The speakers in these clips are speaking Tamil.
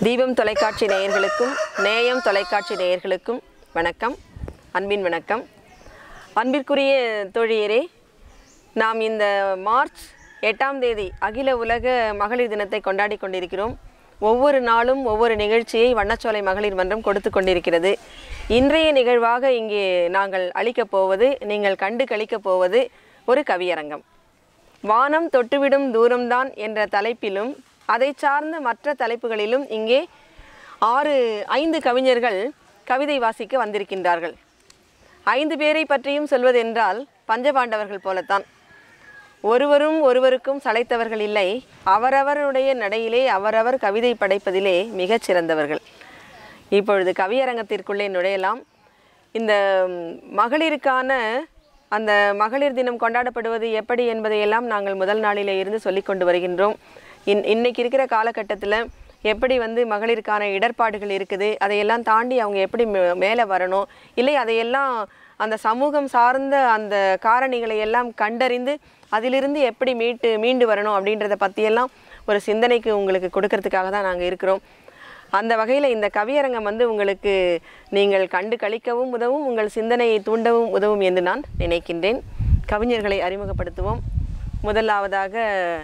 தீபம் தொலைக்காட்சி நேயர்களுக்கும் நேயம் தொலைக்காட்சி நேயர்களுக்கும் வணக்கம் அன்பின் வணக்கம் அன்பிற்குரிய தோழியரே நாம் இந்த மார்ச் எட்டாம் தேதி அகில உலக மகளிர் தினத்தை கொண்டாடி கொண்டிருக்கிறோம் ஒவ்வொரு நாளும் ஒவ்வொரு நிகழ்ச்சியை வண்ணச்சோலை மகளிர் மன்றம் கொடுத்து கொண்டிருக்கிறது இன்றைய நிகழ்வாக இங்கே நாங்கள் அளிக்கப் போவது நீங்கள் கண்டு கழிக்கப் போவது ஒரு கவியரங்கம் வானம் தொட்டுவிடும் தூரம்தான் என்ற தலைப்பிலும் அதை சார்ந்த மற்ற தலைப்புகளிலும் இங்கே ஆறு ஐந்து கவிஞர்கள் கவிதை வாசிக்க வந்திருக்கின்றார்கள் ஐந்து பேரை பற்றியும் சொல்வதென்றால் பஞ்சபாண்டவர்கள் போலத்தான் ஒருவரும் ஒருவருக்கும் சளைத்தவர்கள் இல்லை அவரவருடைய நடையிலே அவரவர் கவிதை படைப்பதிலே மிகச் சிறந்தவர்கள் இப்பொழுது கவியரங்கத்திற்குள்ளே நுழையலாம் இந்த ம், மகளிருக்கான அந்த மகளிர் தினம் கொண்டாடப்படுவது எப்படி என்பதையெல்லாம் நாங்கள் முதல் நாளிலே இருந்து சொல்லிக் கொண்டு வருகின்றோம் இன் இன்னைக்கு இருக்கிற காலகட்டத்தில் எப்படி வந்து மகளிருக்கான இடர்பாடுகள் இருக்குது அதையெல்லாம் தாண்டி அவங்க எப்படி மே- மேலே வரணும் இல்லை அதையெல்லாம் அந்த சமூகம் சார்ந்த அந்த காரணிகளை எல்லாம் கண்டறிந்து அதிலிருந்து எப்படி மீட்டு மீண்டு வரணும் அப்படின்றத பற்றியெல்லாம் ஒரு சிந்தனைக்கு உங்களுக்கு கொடுக்கறதுக்காக தான் நாங்கள் இருக்கிறோம் அந்த வகையில் இந்த கவியரங்கம் வந்து உங்களுக்கு நீங்கள் கண்டு கழிக்கவும் உதவும் உங்கள் சிந்தனையை தூண்டவும் உதவும் என்று நான் நினைக்கின்றேன் கவிஞர்களை அறிமுகப்படுத்துவோம் முதலாவதாக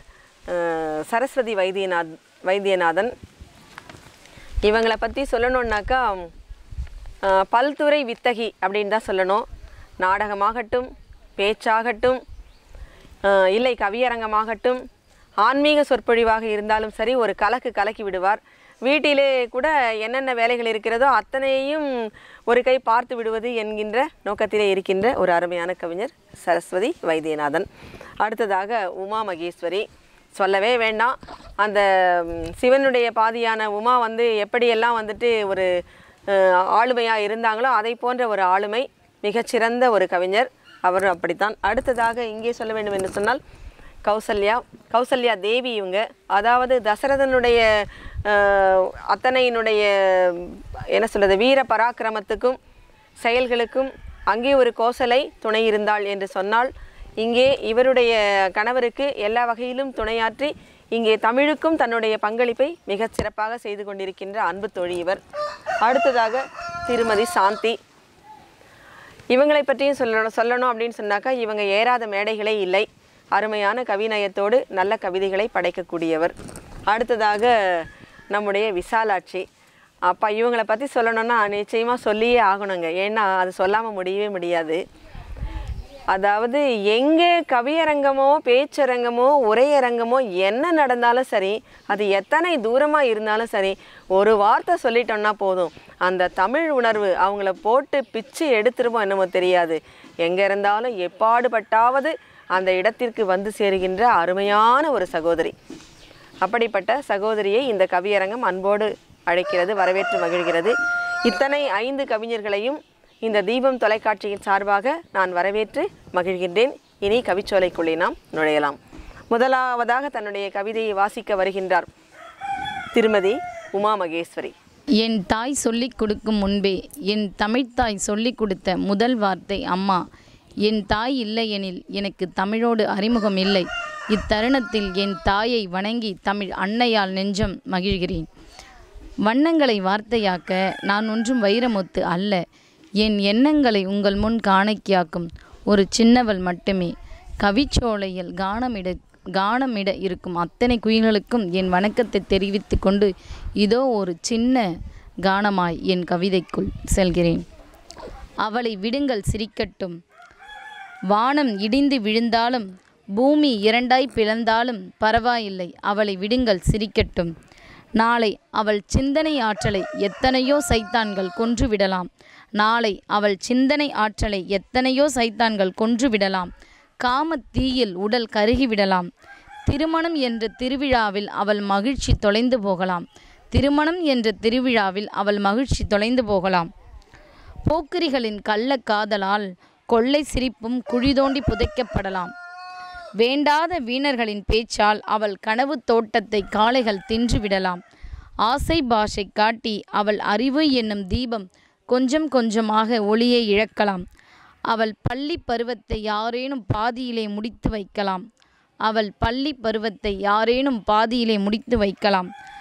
அஹ், சரஸ்வதி வைத்தியநாத் வைத்தியநாதன் இவங்களை பற்றி சொல்லணுன்னாக்கா அஹ், பல்துறை வித்தகி அப்படின்னு தான் சொல்லணும் நாடகமாகட்டும் பேச்சாகட்டும் அஹ், இல்லை கவியரங்கமாகட்டும் ஆன்மீக சொற்பொழிவாக இருந்தாலும் சரி ஒரு கலக்கு கலக்கி விடுவார் வீட்டிலே கூட என்னென்ன வேலைகள் இருக்கிறதோ அத்தனையும் ஒரு கை பார்த்து விடுவது என்கின்ற நோக்கத்திலே இருக்கின்ற ஒரு அருமையான கவிஞர் சரஸ்வதி வைத்தியநாதன் அடுத்ததாக உமா மகேஸ்வரி சொல்லவே வேண்டாம் அந்த ம், சிவனுடைய பாதியான உமா வந்து எப்படியெல்லாம் வந்துட்டு ஒரு ஆளுமையாக இருந்தாங்களோ அதை போன்ற ஒரு ஆளுமை மிகச்சிறந்த ஒரு கவிஞர் அவரும் அப்படித்தான் அடுத்ததாக இங்கே சொல்ல வேண்டும் என்று சொன்னால் கௌசல்யா கௌசல்யா தேவி இவங்க அதாவது தசரதனுடைய அஹ், அத்தனையினுடைய என்ன சொல்றது வீர பராக்கிரமத்துக்கும் செயல்களுக்கும் அங்கே ஒரு கோசலை துணை இருந்தாள் என்று சொன்னால் இங்கே இவருடைய கணவருக்கு எல்லா வகையிலும் துணையாற்றி இங்கே தமிழுக்கும் தன்னுடைய பங்களிப்பை மிகச் சிறப்பாக செய்து கொண்டிருக்கின்ற அன்பு தோழி இவர் அடுத்ததாக திருமதி சாந்தி இவங்களை பற்றியும் சொல்லணும் சொல்லணும் அப்படின்னு சொன்னாக்கா இவங்க ஏறாத மேடைகளே இல்லை அருமையான கவிநயத்தோடு நல்ல கவிதைகளை படைக்கக்கூடியவர் அடுத்ததாக நம்முடைய விசாலாட்சி அப்பா இவங்களை பற்றி சொல்லணும்னா நிச்சயமாக சொல்லியே ஆகணுங்க ஏன்னா அது சொல்லாமல் முடியவே முடியாது அதாவது எங்கே கவியரங்கமோ பேச்சரங்கமோ உரையரங்கமோ என்ன நடந்தாலும் சரி அது எத்தனை தூரமாக இருந்தாலும் சரி ஒரு வார்த்தை சொல்லிட்டோம்னா போதும் அந்த தமிழ் உணர்வு அவங்கள போட்டு பிச்சு எடுத்துருமோ என்னமோ தெரியாது எங்கே இருந்தாலும் எப்பாடுபட்டாவது அந்த இடத்திற்கு வந்து சேருகின்ற அருமையான ஒரு சகோதரி அப்படிப்பட்ட சகோதரியை இந்த கவியரங்கம் அன்போடு அழைக்கிறது வரவேற்று மகிழ்கிறது இத்தனை ஐந்து கவிஞர்களையும் இந்த தீபம் தொலைக்காட்சியின் சார்பாக நான் வரவேற்று மகிழ்கின்றேன் இனி கவிச்சோலைக்குள்ளே நாம் நுழையலாம் முதலாவதாக தன்னுடைய கவிதையை வாசிக்க வருகின்றார் திருமதி உமா மகேஸ்வரி என் தாய் சொல்லிக் கொடுக்கும் முன்பே என் தமிழ்த்தாய் சொல்லிக் கொடுத்த முதல் வார்த்தை அம்மா என் தாய் இல்லையெனில் எனக்கு தமிழோடு அறிமுகம் இல்லை இத்தருணத்தில் என் தாயை வணங்கி தமிழ் அன்னையால் நெஞ்சம் மகிழ்கிறேன் வண்ணங்களை வார்த்தையாக்க நான் ஒன்றும் வைரமுத்து அல்ல என் எண்ணங்களை உங்கள் முன் காணிக்கையாக்கும் ஒரு சின்னவள் மட்டுமே கவிச்சோலையில் கானமிட கானமிட இருக்கும் அத்தனை குயில்களுக்கும் என் வணக்கத்தை தெரிவித்து கொண்டு இதோ ஒரு சின்ன கானமாய் என் கவிதைக்குள் செல்கிறேன் அவளை விடுங்கள் சிரிக்கட்டும் வானம் இடிந்து விழுந்தாலும் பூமி இரண்டாய் பிளந்தாலும் பரவாயில்லை அவளை விடுங்கள் சிரிக்கட்டும் நாளை அவள் சிந்தனை ஆற்றலை எத்தனையோ சைத்தான்கள் கொன்றுவிடலாம் நாளை அவள் சிந்தனை ஆற்றலை எத்தனையோ சைத்தான்கள் கொன்றுவிடலாம் காமத் தீயில் உடல் கருகிவிடலாம் திருமணம் என்ற திருவிழாவில் அவள் மகிழ்ச்சி தொலைந்து போகலாம் திருமணம் என்ற திருவிழாவில் அவள் மகிழ்ச்சி தொலைந்து போகலாம் போக்கிரிகளின் கள்ள காதலால் கொள்ளை சிரிப்பும் குழி தோண்டி புதைக்கப்படலாம் வேண்டாத வீணர்களின் பேச்சால் அவள் கனவு தோட்டத்தை காளைகள் தின்றுவிடலாம் ஆசை பாஷை காட்டி அவள் அறிவு என்னும் தீபம் கொஞ்சம் கொஞ்சமாக ஒளியை இழக்கலாம் அவள் பள்ளி பருவத்தை யாரேனும் பாதியிலே முடித்து வைக்கலாம் அவள் பள்ளி பருவத்தை யாரேனும் பாதியிலே முடித்து வைக்கலாம்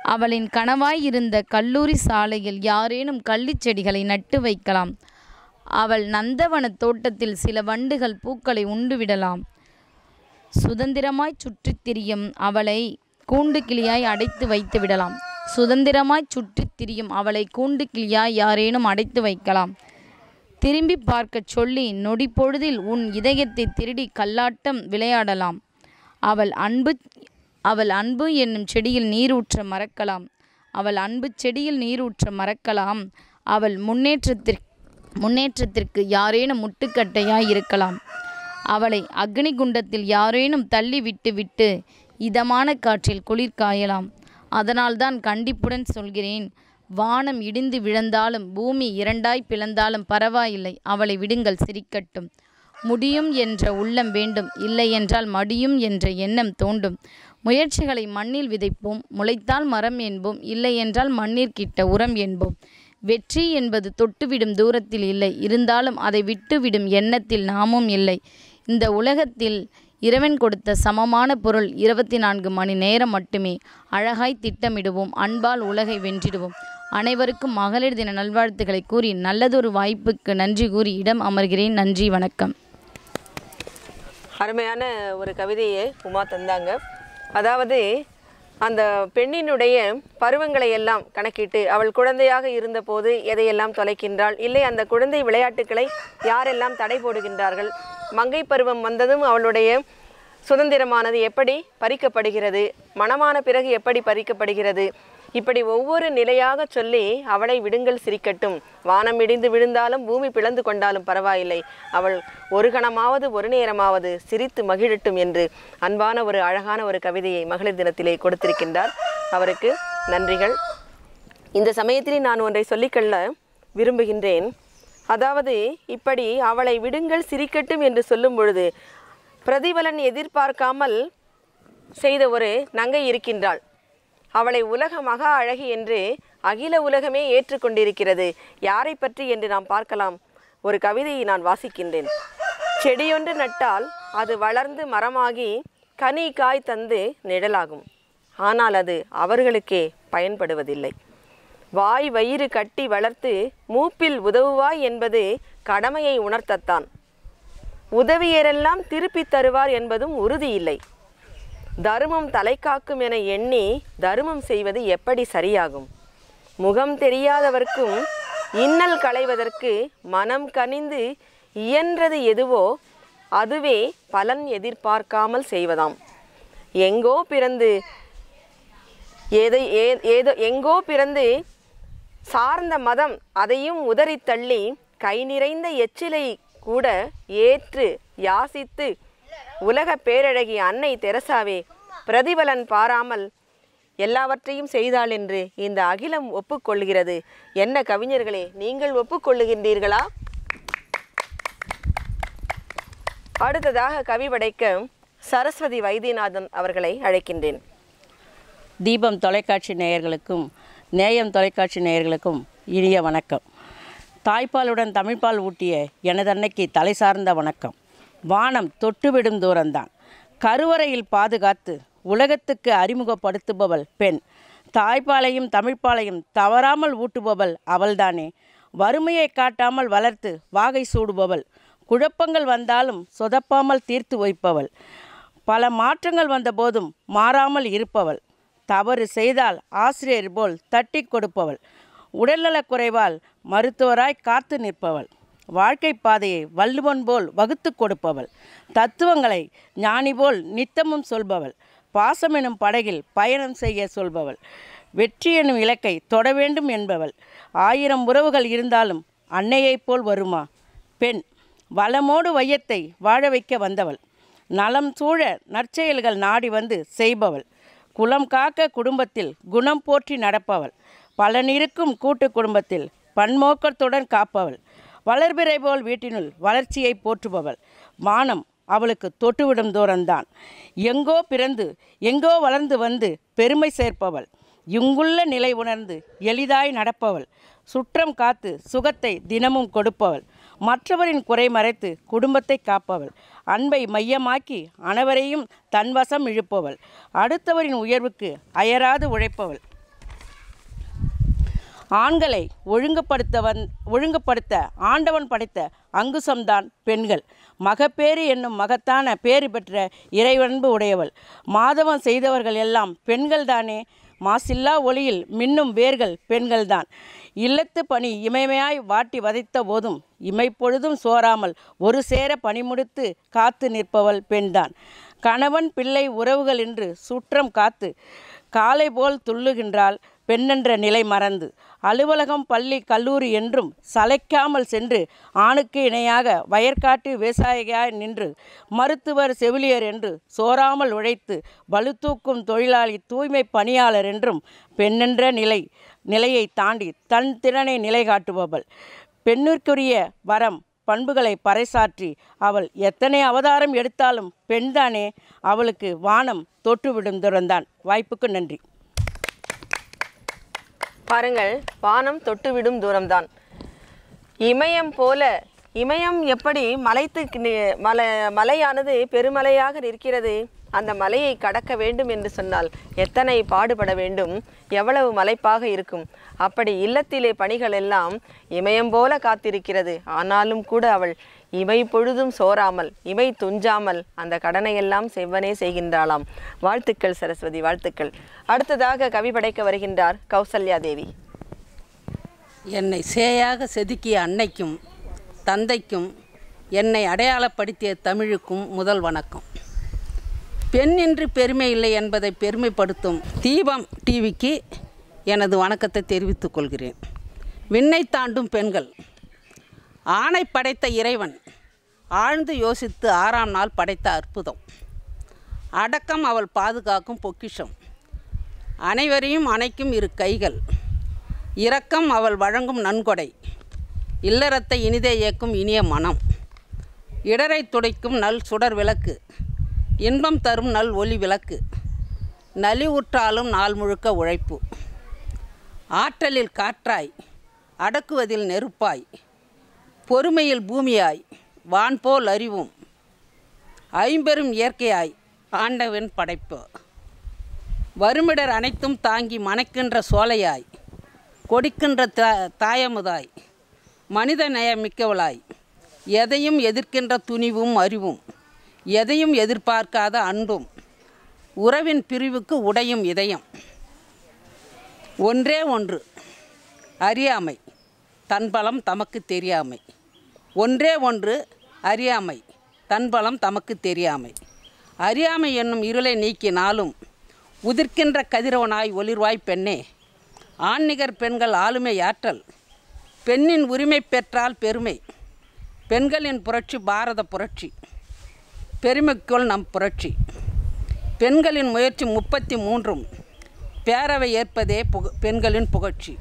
அவளின் கனவாய் இருந்த கல்லூரி சாலையில் யாரேனும் கள்ளிச் செடிகளை நட்டு வைக்கலாம் அவள் நந்தவன தோட்டத்தில் சில வண்டுகள் பூக்களை உண்டுவிடலாம் சுதந்திரமாய் சுற்றித் திரியும் அவளை கூண்டு கிளியாய் அடைத்து வைத்து விடலாம் சுதந்திரமாய் சுற்றித் திரியும் அவளை கூண்டு கிளியாய் யாரேனும் அடைத்து வைக்கலாம் திரும்பி பார்க்கச் சொல்லி நொடி பொழுதில் உன் இதயத்தை திருடி கல்லாட்டம் விளையாடலாம் அவள் அன்பு அவள் அன்பு என்னும் செடியில் நீரூற்ற மறக்கலாம் அவள் அன்பு செடியில் நீரூற்ற மறக்கலாம் அவள் முன்னேற்றத்திற்கு முன்னேற்றத்திற்கு யாரேனும் முட்டுக்கட்டையாய் இருக்கலாம் அவளை அக்னி குண்டத்தில் யாரேனும் தள்ளி விட்டு விட்டு இதமான காற்றில் குளிர் காயலாம் அதனால்தான் கண்டிப்புடன் சொல்கிறேன் வானம் இடிந்து விழுந்தாலும் பூமி இரண்டாய் பிளந்தாலும் பரவாயில்லை அவளை விடுங்கள் சிரிக்கட்டும் முடியும் என்ற உள்ளம் வேண்டும் இல்லையென்றால் மடியும் என்ற எண்ணம் தோண்டும் முயற்சிகளை மண்ணில் விதைப்போம் முளைத்தால் மரம் என்போம் இல்லையென்றால் மண்ணிற்கிட்ட உரம் என்போம் வெற்றி என்பது தொட்டுவிடும் தூரத்தில் இல்லை இருந்தாலும் அதை விட்டுவிடும் எண்ணத்தில் நாமும் இல்லை இந்த உலகத்தில் இறைவன் கொடுத்த சமமான பொருள் இருபத்தி நான்கு மணி நேரம் மட்டுமே அழகாய் திட்டமிடுவோம் அன்பால் உலகை வென்றிடுவோம் அனைவருக்கும் மகளிர் தின நல்வாழ்த்துக்களை கூறி நல்லதொரு வாய்ப்புக்கு நன்றி கூறி இடம் அமர்கிறேன் நன்றி வணக்கம் அருமையான ஒரு கவிதையை உமா தந்தாங்க அதாவது அந்த பெண்ணினுடைய பருவங்களை எல்லாம் கணக்கிட்டு அவள் குழந்தையாக இருந்தபோது எதையெல்லாம் தொலைக்கின்றாள் இல்லை அந்த குழந்தை விளையாட்டுக்களை யாரெல்லாம் தடை போடுகின்றார்கள் மங்கை பருவம் வந்ததும் அவளுடைய சுதந்திரமானது எப்படி பறிக்கப்படுகிறது மனமான பிறகு எப்படி பறிக்கப்படுகிறது இப்படி ஒவ்வொரு நிலையாக சொல்லி அவளை விடுங்கள் சிரிக்கட்டும் வானம் இடிந்து விழுந்தாலும் பூமி பிளந்து கொண்டாலும் பரவாயில்லை அவள் ஒரு கணமாவது ஒரு நேரமாவது சிரித்து மகிழட்டும் என்று அன்பான ஒரு அழகான ஒரு கவிதையை மகளிர் தினத்திலே கொடுத்திருக்கின்றார் அவருக்கு நன்றிகள் இந்த சமயத்திலே நான் ஒன்றை சொல்லிக்கொள்ள விரும்புகின்றேன் அதாவது இப்படி அவளை விடுங்கள் சிரிக்கட்டும் என்று சொல்லும் பொழுது பிரதிபலன் எதிர்பார்க்காமல் செய்த ஒரு நங்கை இருக்கின்றாள் அவளை உலக மகா அழகி என்று அகில உலகமே ஏற்றுக்கொண்டிருக்கிறது யாரை பற்றி என்று நாம் பார்க்கலாம் ஒரு கவிதையை நான் வாசிக்கின்றேன் செடியொன்று நட்டால் அது வளர்ந்து மரமாகி கனி காய் தந்து நிழலாகும் ஆனால் அது அவர்களுக்கே பயன்படுவதில்லை வாய் வயிறு கட்டி வளர்த்து மூப்பில் உதவுவாய் என்பது கடமையை உணர்த்தத்தான் உதவியரெல்லாம் திருப்பித் தருவார் என்பதும் உறுதியில்லை தருமம் தலை காக்கும் என எண்ணி தருமம் செய்வது எப்படி சரியாகும் முகம் தெரியாதவர்க்கும் இன்னல் களைவதற்கு மனம் கனிந்து இயன்றது எதுவோ அதுவே பலன் எதிர்பார்க்காமல் செய்வதாம் எங்கோ பிறந்து ஏதை ஏ- ஏதோ எங்கோ பிறந்து சார்ந்த மதம் அதையும் உதறித் தள்ளி கை நிறைந்த எச்சிலை கூட ஏற்று யாசித்து உலக பேரழகி அன்னை தெரசாவே பிரதிபலன் பாராமல் எல்லாவற்றையும் செய்தாள் என்று இந்த அகிலம் ஒப்புக்கொள்கிறது என்ன கவிஞர்களே நீங்கள் ஒப்புக்கொள்ளுகின்றீர்களா அடுத்ததாக கவி படைக்க சரஸ்வதி வைத்தியநாதன் அவர்களை அழைக்கின்றேன் தீபம் தொலைக்காட்சி நேயர்களுக்கும் நேயம் தொலைக்காட்சி நேயர்களுக்கும் இனிய வணக்கம் தாய்ப்பாலுடன் தமிழ்ப்பால் ஊட்டிய எனதன்னைக்கு தலை சார்ந்த வணக்கம் வானம் தொட்டுவிடும் தூரம்தான் கருவறையில் பாதுகாத்து உலகத்துக்கு அறிமுகப்படுத்துபவள் பெண் தாய்ப்பாலையும் தமிழ்ப்பாலையும் தவறாமல் ஊட்டுபவள் அவள்தானே வறுமையை காட்டாமல் வளர்த்து வாகை சூடுபவள் குழப்பங்கள் வந்தாலும் சொதப்பாமல் தீர்த்து வைப்பவள் பல மாற்றங்கள் வந்தபோதும் மாறாமல் இருப்பவள் தவறு செய்தால் ஆசிரியர் போல் தட்டி கொடுப்பவள் உடல்நலக் குறைவால் மருத்துவராய் காத்து நிற்பவள் வாழ்க்கை பாதையை வள்ளுவன் போல் வகுத்து கொடுப்பவள் தத்துவங்களை ஞானி போல் நித்தமும் சொல்பவள் பாசம் எனும் படகில் பயணம் செய்ய சொல்பவள் வெற்றி எனும் இலக்கை தொட வேண்டும் என்பவள் ஆயிரம் உறவுகள் இருந்தாலும் அன்னையைப் போல் வருமா பெண் வளமோடு வையத்தை வாழ வைக்க வந்தவள் நலம் சூழ நற்செயல்கள் நாடி வந்து செய்பவள் குலம் காக்க குடும்பத்தில் குணம் போற்றி நடப்பவள் பலனிருக்கும் கூட்டு குடும்பத்தில் பன்மோக்கத்துடன் காப்பவள் வளர்பிறை போல் வீட்டினுள் வளர்ச்சியை போற்றுபவள் வானம் அவளுக்கு தொட்டுவிடும் தூரம்தான் எங்கோ பிறந்து எங்கோ வளர்ந்து வந்து பெருமை சேர்ப்பவள் இங்குள்ள நிலை உணர்ந்து எளிதாய் நடப்பவள் சுற்றம் காத்து சுகத்தை தினமும் கொடுப்பவள் மற்றவரின் குறை மறைத்து குடும்பத்தை காப்பவள் அன்பை மையமாக்கி அனைவரையும் தன்வசம் இழுப்பவள் அடுத்தவரின் உயர்வுக்கு அயராது உழைப்பவள் ஆண்களை ஒழுங்குபடுத்த வந் ஒழுங்குபடுத்த ஆண்டவன் படைத்த அங்குசம்தான் பெண்கள் மகப்பேறு என்னும் மகத்தான பேறு பெற்ற இறைவன்பு உடையவள் மாதவம் செய்தவர்கள் எல்லாம் பெண்கள்தானே மாசில்லா ஒளியில் மின்னும் வேர்கள் பெண்கள்தான் இல்லத்து பணி இமைமையாய் வாட்டி வதைத்த போதும் இமைப்பொழுதும் சோராமல் ஒரு சேர பணிமுடித்து காத்து நிற்பவள் பெண்தான் கணவன் பிள்ளை உறவுகள் என்று சுற்றம் காத்து காலை போல் துள்ளுகின்றாள் பெண்ணென்ற நிலை மறந்து அலுவலகம் பள்ளி கல்லூரி என்றும் சளைக்காமல் சென்று ஆணுக்கு இணையாக வயற்காட்டு விவசாயியாய் நின்று மருத்துவர் செவிலியர் என்று சோராமல் உழைத்து பளுதூக்கும் தொழிலாளி தூய்மை பணியாளர் என்றும் பெண்ணென்ற நிலை நிலையை தாண்டி தன் திறனை நிலை காட்டுபவள் பெண்ணிற்குரிய வரம் பண்புகளை பறைசாற்றி அவள் எத்தனை அவதாரம் எடுத்தாலும் பெண்தானே அவளுக்கு வானம் தொட்டுவிடும் துறந்தான் வாய்ப்புக்கு நன்றி பாருங்கள் வானம் தொட்டுவிடும் தூரம்தான் இமயம் போல இமயம் எப்படி மலைத்து நி- மலை மலையானது பெருமலையாக நிற்கிறது அந்த மலையை கடக்க வேண்டும் என்று சொன்னால் எத்தனை பாடுபட வேண்டும் எவ்வளவு மலைப்பாக இருக்கும் அப்படி இல்லத்திலே பணிகள் எல்லாம் இமயம் போல காத்திருக்கிறது ஆனாலும் கூட அவள் இமை பொழுதும் சோராமல் இமை துஞ்சாமல் அந்த கடனை எல்லாம் செவ்வனே செய்கின்றாளாம் வாழ்த்துக்கள் சரஸ்வதி வாழ்த்துக்கள் அடுத்ததாக கவி படைக்க வருகின்றார் கௌசல்யா தேவி என்னை சேயாக செதுக்கிய அன்னைக்கும் தந்தைக்கும் என்னை அடையாளப்படுத்திய தமிழுக்கும் முதல் வணக்கம் பெண் என்று பெருமை இல்லை என்பதை பெருமைப்படுத்தும் தீபம் டிவிக்கு எனது வணக்கத்தை தெரிவித்துக் கொள்கிறேன் விண்ணை தாண்டும் பெண்கள் ஆணை படைத்த இறைவன் ஆழ்ந்து யோசித்து ஆறாம் நாள் படைத்த அற்புதம் அடக்கம் அவள் பாதுகாக்கும் பொக்கிஷம் அனைவரையும் அணைக்கும் இரு கைகள் இரக்கம் அவள் வழங்கும் நன்கொடை இல்லறத்தை இனிதே இயக்கும் இனிய மனம் இடரை துடைக்கும் நல் சுடர் விளக்கு இன்பம் தரும் நல் ஒளி விளக்கு நலிவுற்றாலும் நாள் முழுக்க உழைப்பு ஆற்றலில் காற்றாய் அடக்குவதில் நெருப்பாய் பொறுமையில் பூமியாய் வான்போல் அறிவும் ஐம்பெரும் இயற்கையாய் ஆண்டவன் படைப்பு வறுமிடர் அனைத்தும் தாங்கி மணக்கின்ற சோலையாய் கொடிக்கின்ற தா தாயமுதாய் மனித நேயமிக்கவளாய் எதையும் எதிர்க்கின்ற துணிவும் அறிவும் எதையும் எதிர்பார்க்காத அன்பும் உறவின் பிரிவுக்கு உடையும் இதயம் ஒன்றே ஒன்று அறியாமை தன்பலம் தமக்கு தெரியாமை ஒன்றே ஒன்று அறியாமை தன்பலம் தமக்கு தெரியாமை அறியாமை என்னும் இருளை நீக்கினாலும் உதிர்க்கின்ற கதிரவனாய் ஒளிர்வாய் பெண்ணே ஆண்நிகர் பெண்கள் ஆளுமை ஆற்றல் பெண்ணின் உரிமை பெற்றால் பெருமை பெண்களின் புரட்சி பாரத புரட்சி பெருமைக்குள் நம் புரட்சி பெண்களின் முயற்சி முப்பத்தி மூன்றும் பேரவை ஏற்பதே புக பெண்களின் புகழ்ச்சி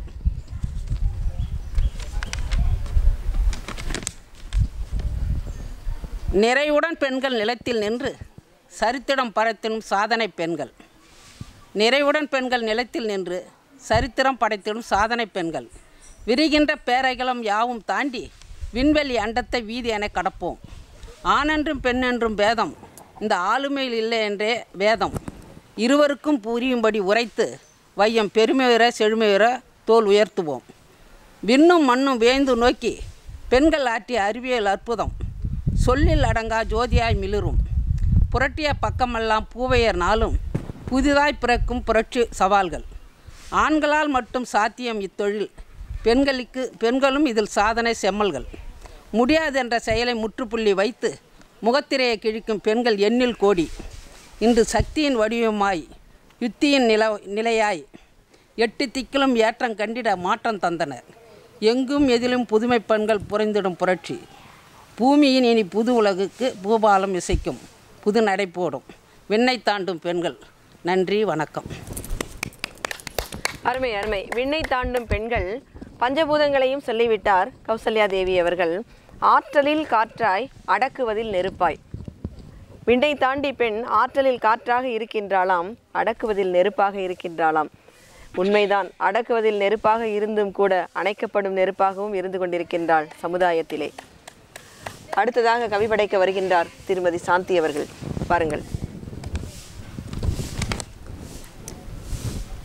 நிறைவுடன் பெண்கள் நிலத்தில் நின்று சரித்திரம் படைத்திடும் சாதனை பெண்கள் நிறைவுடன் பெண்கள் நிலத்தில் நின்று சரித்திரம் படைத்திடும் சாதனை பெண்கள் விரிகின்ற பேரைகளும் யாவும் தாண்டி விண்வெளி அண்டத்தை வீதி என கடப்போம் ஆணென்றும் பெண்ணென்றும் பேதம் இந்த ஆளுமையில் இல்லை என்றே வேதம் இருவருக்கும் புரியும்படி உரைத்து வையம் பெருமையுற செழுமையுற தோல் உயர்த்துவோம் விண்ணும் மண்ணும் வேந்து நோக்கி பெண்கள் ஆற்றிய அறிவியல் அற்புதம் சொல்லில் அடங்கா ஜோதியாய் மிளிரும் புரட்டிய பக்கமெல்லாம் பூவையர் நாளும் புதிதாய் பிறக்கும் புரட்சி சவால்கள் ஆண்களால் மட்டும் சாத்தியம் இத்தொழில் பெண்களுக்கு பெண்களும் இதில் சாதனை செம்மல்கள் முடியாதென்ற செயலை முற்றுப்புள்ளி வைத்து முகத்திரையை கிழிக்கும் பெண்கள் எண்ணில் கோடி இன்று சக்தியின் வடிவமாய் யுத்தியின் நில நிலையாய் எட்டு திக்கிலும் ஏற்றம் கண்டிட மாற்றம் தந்தனர் எங்கும் எதிலும் புதுமை பெண்கள் புரிந்திடும் புரட்சி பூமியின் இனி புது உலகுக்கு பூபாலம் இசைக்கும் புது நடை போடும் விண்ணை தாண்டும் பெண்கள் நன்றி வணக்கம் அருமை அருமை விண்ணை தாண்டும் பெண்கள் பஞ்சபூதங்களையும் சொல்லிவிட்டார் கௌசல்யா தேவி அவர்கள் ஆற்றலில் காற்றாய் அடக்குவதில் நெருப்பாய் விண்ணை தாண்டி பெண் ஆற்றலில் காற்றாக இருக்கின்றாளாம் அடக்குவதில் நெருப்பாக இருக்கின்றாளாம் உண்மைதான் அடக்குவதில் நெருப்பாக இருந்தும் கூட அணைக்கப்படும் நெருப்பாகவும் இருந்து கொண்டிருக்கின்றாள் சமுதாயத்திலே அடுத்ததாக கவி படைக்க வருகின்றார் திருமதி சாந்தி அவர்கள் பாருங்கள்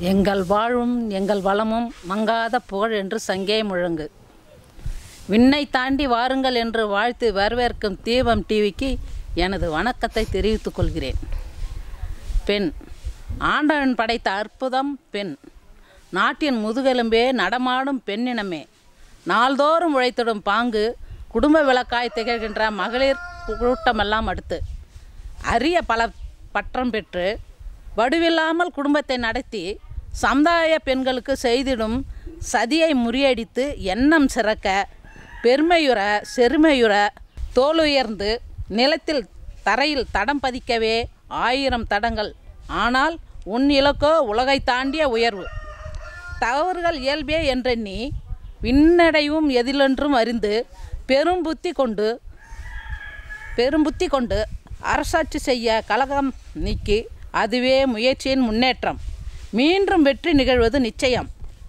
எங்கள் வாழ்வும் எங்கள் வளமும் மங்காத புகழ் என்று சங்கே முழங்கு விண்ணை தாண்டி வாருங்கள் என்று வாழ்த்து வரவேற்கும் தீபம் டிவிக்கு எனது வணக்கத்தை தெரிவித்துக் கொள்கிறேன் பெண் ஆண்டவன் படைத்த அற்புதம் பெண் நாட்டின் முதுகெலும்பே நடமாடும் பெண்ணினமே நாள்தோறும் உழைத்திடும் பாங்கு குடும்ப விளக்காய் திகழ்கின்ற மகளிர் கூட்டமெல்லாம் அடுத்து அரிய பல பட்டம் பெற்று வடுவில்லாமல் குடும்பத்தை நடத்தி சமுதாய பெண்களுக்கு செய்திடும் சதியை முறியடித்து எண்ணம் சிறக்க பெருமையுற செருமையுற தோலுயர்ந்து நிலத்தில் தரையில் தடம் பதிக்கவே ஆயிரம் தடங்கள் ஆனால் உன் இலக்கோ உலகை தாண்டிய உயர்வு தவறுகள் இயல்பே என்றெண்ணி விண்ணடைவும் எதிலென்றும் அறிந்து பெரும் புத்தி கொண்டு பெரும்புத்தி கொண்டு அரசாட்சி செய்ய கலகம் நீக்கி அதுவே முயற்சியின் முன்னேற்றம் மீண்டும் வெற்றி நிகழ்வது நிச்சயம்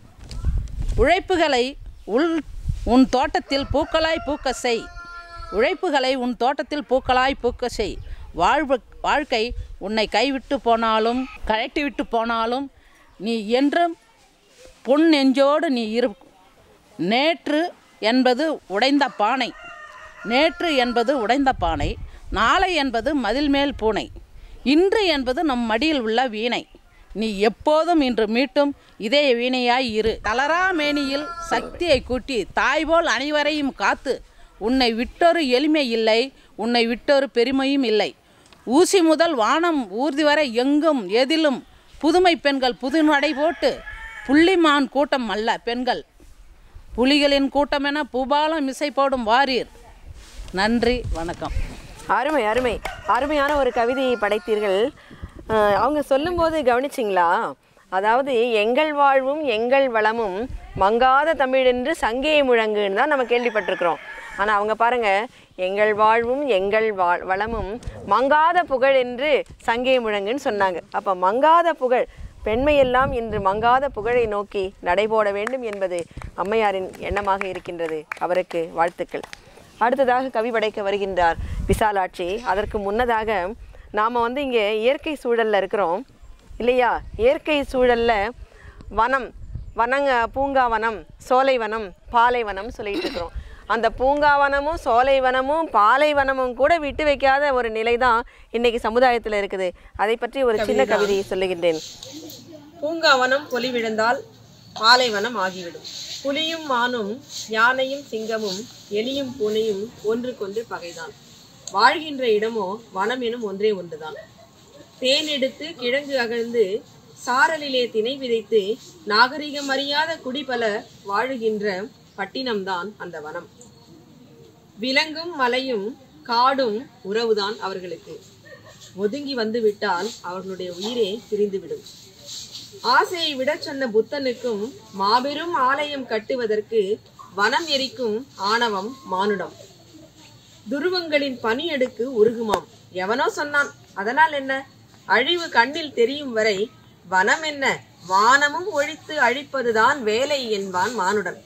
உழைப்புகளை உள் உன் தோட்டத்தில் பூக்களாய் பூக்க செய் உழைப்புகளை உன் தோட்டத்தில் பூக்களாய் பூக்க செய் வாழ்வு வாழ்க்கை உன்னை கைவிட்டு போனாலும் கழட்டிவிட்டு போனாலும் நீ என்றும் பொன் நெஞ்சோடு நீ இரு நேற்று என்பது உடைந்த பானை நேற்று என்பது உடைந்த பானை நாளை என்பது மதில் மேல் பூனை இன்று என்பது நம் மடியில் உள்ள வீணை நீ எப்போதும் இன்று மீட்டும் இதே வீணையாய் இரு தளரா மேனியில் சக்தியை கூட்டி தாய்போல் அனைவரையும் காத்து உன்னை விட்டொரு எளிமை இல்லை உன்னை விட்டொரு பெருமையும் இல்லை ஊசி முதல் வானம் ஊர்தி வரை எங்கும் எதிலும் புதுமை பெண்கள் புது நடை போட்டு புள்ளிமான் கூட்டம் அல்ல பெண்கள் புலிகளின் கூட்டமென பூபாலம் இசை போடும் வாரீர் நன்றி வணக்கம் அருமை அருமை அருமையான ஒரு கவிதையை படைத்தீர்கள் அஹ், அவங்க சொல்லும்போது கவனிச்சிங்களா அதாவது எங்கள் வாழ்வும் எங்கள் வளமும் மங்காத தமிழ் என்று சங்கே முழங்குன்னு தான் நம்ம கேள்விப்பட்டிருக்கிறோம் ஆனால் அவங்க பாருங்க எங்கள் வாழ்வும் எங்கள் வா வளமும் மங்காத புகழ் என்று சங்கே முழங்குன்னு சொன்னாங்க அப்போ மங்காத புகழ் பெண்மையெல்லாம் இன்று மங்காத புகழை நோக்கி நடைபோட வேண்டும் என்பது அம்மையாரின் எண்ணமாக இருக்கின்றது அவருக்கு வாழ்த்துக்கள் அடுத்ததாக கவி படைக்க வருகின்றார் விசாலாட்சி அதற்கு முன்னதாக நாம் வந்து இங்கே இயற்கை சூழலில் இருக்கிறோம் இல்லையா இயற்கை சூழலில் வனம் வனங்க பூங்காவனம் சோலைவனம் பாலைவனம் சொல்லிட்டு இருக்கிறோம் அந்த பூங்காவனமும் சோலைவனமும் பாலைவனமும் கூட விட்டு வைக்காத ஒரு நிலை தான் இன்னைக்கு சமுதாயத்தில் இருக்குது அதை பற்றி ஒரு சின்ன கவிதையை சொல்லுகின்றேன் பூங்காவனம் பொலி விழுந்தால் பாலைவனம் ஆகிவிடும் புலியும் மானும் யானையும் சிங்கமும் எலியும் பூனையும் ஒன்றுக்கொன்று பகைதான் வாழ்கின்ற இடமோ வனம் எனும் ஒன்றே ஒன்றுதான் தேன் எடுத்து கிழங்கு அகழ்ந்து சாரலிலே திணை விதைத்து நாகரிகம் அறியாத குடிபல வாழுகின்ற பட்டினம்தான் அந்த வனம் விலங்கும் மலையும் காடும் உறவுதான் அவர்களுக்கு ஒதுங்கி வந்து விட்டால் அவர்களுடைய உயிரே பிரிந்துவிடும் ஆசையை விடச் சொன்ன புத்தனுக்கும் மாபெரும் ஆலயம் கட்டுவதற்கு வனம் எரிக்கும் ஆணவம் மானுடம் துருவங்களின் பனியடுக்கு உருகுமாம் எவனோ சொன்னான் அதனால் என்ன அழிவு கண்ணில் தெரியும் வரை வனம் என்ன வானமும் ஒழித்து அழிப்பதுதான் வேலை என்பான் மானுடன்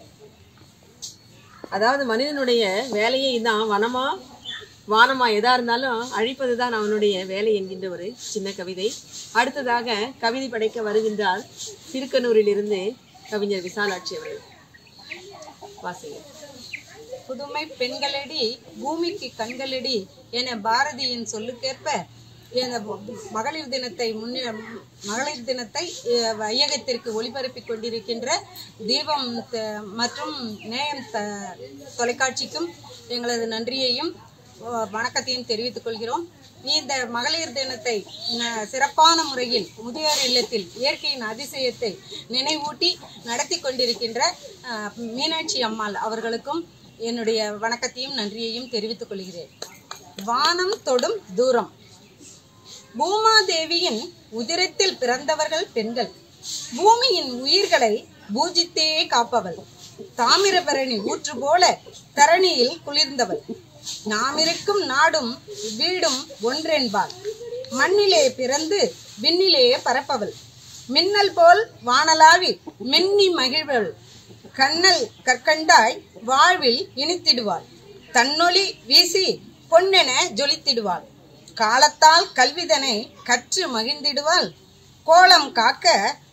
அதாவது மனிதனுடைய வேலையே இதான் வனமா வானமா எதா இருந்தாலும் அழிப்பதுதான் அவனுடைய வேலை என்கின்ற ஒரு சின்ன கவிதை அடுத்ததாக கவிதை படைக்க வருகின்றார் திருக்கனூரிலிருந்து கவிஞர் விசாலாட்சி அவர்கள் வாசிங்க புதுமை பெண்களடி பூமிக்கு கண்களடி என பாரதியின் சொல்லுக்கேற்ப இந்த மகளிர் தினத்தை முன்னே மகளிர் தினத்தை அஹ், வையகத்திற்கு ஒளிபரப்பிக் கொண்டிருக்கின்ற தீபம் த- மற்றும் நேயம் த தொலைக்காட்சிக்கும் எங்களது நன்றியையும் அஹ், வணக்கத்தையும் தெரிவித்துக் கொள்கிறோம் இந்த மகளிர் தினத்தை ந- சிறப்பான முறையில் முதியோர் இல்லத்தில் இயற்கையின் அதிசயத்தை நினைவூட்டி நடத்தி கொண்டிருக்கின்ற அஹ், மீனாட்சி அம்மாள் அவர்களுக்கும் என்னுடைய வணக்கத்தையும் நன்றியையும் தெரிவித்துக் கொள்கிறேன் வானம் தொடும் தூரம் பூமாதேவியின் உதிரத்தில் பிறந்தவர்கள் பெண்கள் பூமியின் உயிர்களை பூஜித்தே காப்பவள் தாமிரபரணி ஊற்று போல தரணியில் குளிர்ந்தவள் நாமிருக்கும் நாடும் வீடும் ஒன்றென்பாள் மண்ணிலே பிறந்து விண்ணிலே பரப்பவள் மின்னல் போல் வானலாவி மின்னி மகிழ்வள் கண்ணல் கற்கண்டாய் வாழ்வில் இனித்திடுவாள் தன்னொளி வீசி பொன்னென ஜொலித்திடுவாள் காலத்தால் கல்விதனை கற்று மகிழ்ந்திடுவாள் கோலம் காக்க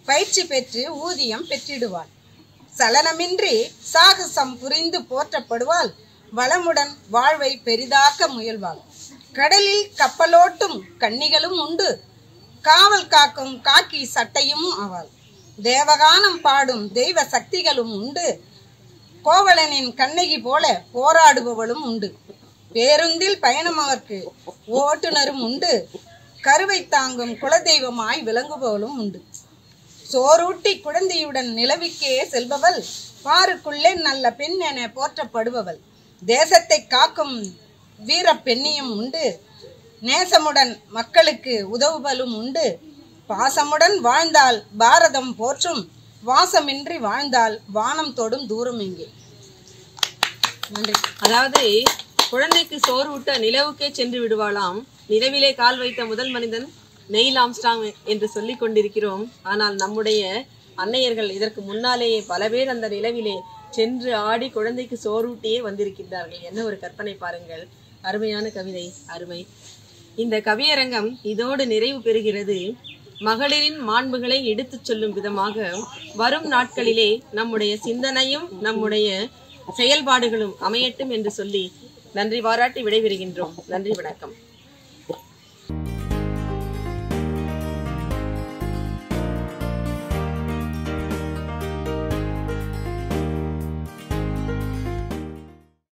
பயிற்சி பெற்று ஊதியம் பெற்றிடுவாள் சலனமின்றி சாகசம் புரிந்து போற்றப்படுவாள் வளமுடன் வாழ்வை பெரிதாக்க முயல்வாள் கடலில் கப்பலோட்டும் கன்னிகளும் உண்டு காவல் காக்கும் காக்கி சட்டையும் ஆவாள் தேவகானம் பாடும் தெய்வ சக்திகளும் உண்டு கோவலனின் கண்ணகி போல போராடுபவளும் உண்டு பேருந்தில் பயணம் அவர்க்கு ஓட்டுநரும் உண்டு கருவை தாங்கும் குலதெய்வமாய் விளங்குபவளும் உண்டு சோறூட்டி குழந்தையுடன் நிலவிக்கே செல்பவள் பாருக்குள்ளே நல்ல பெண் என போற்றப்படுபவள் தேசத்தை காக்கும் வீர பெண்ணியும் உண்டு நேசமுடன் மக்களுக்கு உதவுபலும் உண்டு பாசமுடன் வாழ்ந்தால் பாரதம் போற்றும் வாசமின்றி வாழ்ந்தால் வானம் தொடும் தூரம் எங்கே நன்றி அதாவது குழந்தைக்கு சோறு ஊட்ட நிலவுக்கே சென்று விடுவாளாம் நிலவிலே கால் வைத்த முதல் மனிதன் நெயில் ஆம்ஸ்டாங் என்று சொல்லிக் கொண்டிருக்கிறோம் ஆனால் நம்முடைய அன்னையர்கள் இதற்கு முன்னாலேயே பல பேர் அந்த நிலவிலே சென்று ஆடி குழந்தைக்கு சோறூட்டியே வந்திருக்கின்றார்கள் என்ன ஒரு கற்பனை பாருங்கள் அருமையான கவிதை அருமை இந்த கவியரங்கம் இதோடு நிறைவு பெறுகிறது மகளிரின் மாண்புகளை எடுத்துச் சொல்லும் விதமாக வரும் நாட்களிலே நம்முடைய சிந்தனையும் நம்முடைய செயல்பாடுகளும் அமையட்டும் என்று சொல்லி நன்றி பாராட்டி விடைபெறுகின்றோம் நன்றி வணக்கம்